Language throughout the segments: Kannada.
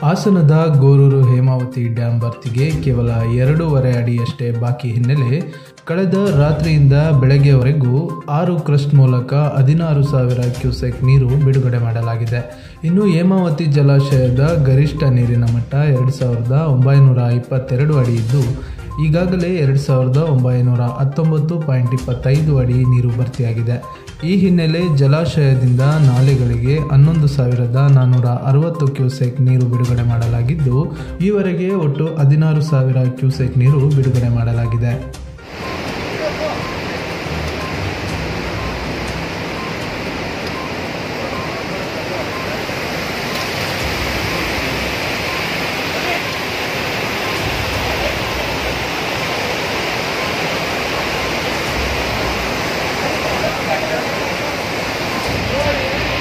ಹಾಸನದ ಗೋರೂರು ಹೇಮಾವತಿ ಡ್ಯಾಂ ಭರ್ತಿಗೆ ಕೇವಲ ಎರಡೂವರೆ ಅಡಿಯಷ್ಟೇ ಬಾಕಿ ಹಿನ್ನೆಲೆ ಕಳೆದ ರಾತ್ರಿಯಿಂದ ಬೆಳಗ್ಗೆವರೆಗೂ ಆರು ಕ್ರಸ್ಟ್ ಮೂಲಕ ಹದಿನಾರು ಸಾವಿರ ಕ್ಯೂಸೆಕ್ ನೀರು ಬಿಡುಗಡೆ ಮಾಡಲಾಗಿದೆ ಇನ್ನು ಹೇಮಾವತಿ ಜಲಾಶಯದ ಗರಿಷ್ಠ ನೀರಿನ ಮಟ್ಟ ಎರಡು ಸಾವಿರದ ಒಂಬೈನೂರ ಇಪ್ಪತ್ತೆರಡು ಅಡಿ ಇದ್ದು ಈಗಾಗಲೇ ಎರಡು ಸಾವಿರದ ಒಂಬೈನೂರ ಹತ್ತೊಂಬತ್ತು ಪಾಯಿಂಟ್ ಇಪ್ಪತ್ತೈದು ಅಡಿ ನೀರು ಭರ್ತಿಯಾಗಿದೆ ಈ ಹಿನ್ನೆಲೆ ಜಲಾಶಯದಿಂದ ನಾಲೆಗಳಿಗೆ ಹನ್ನೊಂದು ಸಾವಿರದ ನಾನ್ನೂರ ಅರವತ್ತು ಕ್ಯೂಸೆಕ್ ನೀರು ಬಿಡುಗಡೆ ಮಾಡಲಾಗಿದ್ದು ಈವರೆಗೆ ಒಟ್ಟು ಹದಿನಾರು ಸಾವಿರ ಕ್ಯೂಸೆಕ್ ನೀರು ಬಿಡುಗಡೆ ಮಾಡಲಾಗಿದೆ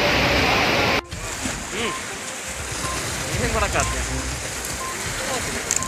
ಏನ್ ಮಾಡಕ್ಕಾಗ್ತದೆ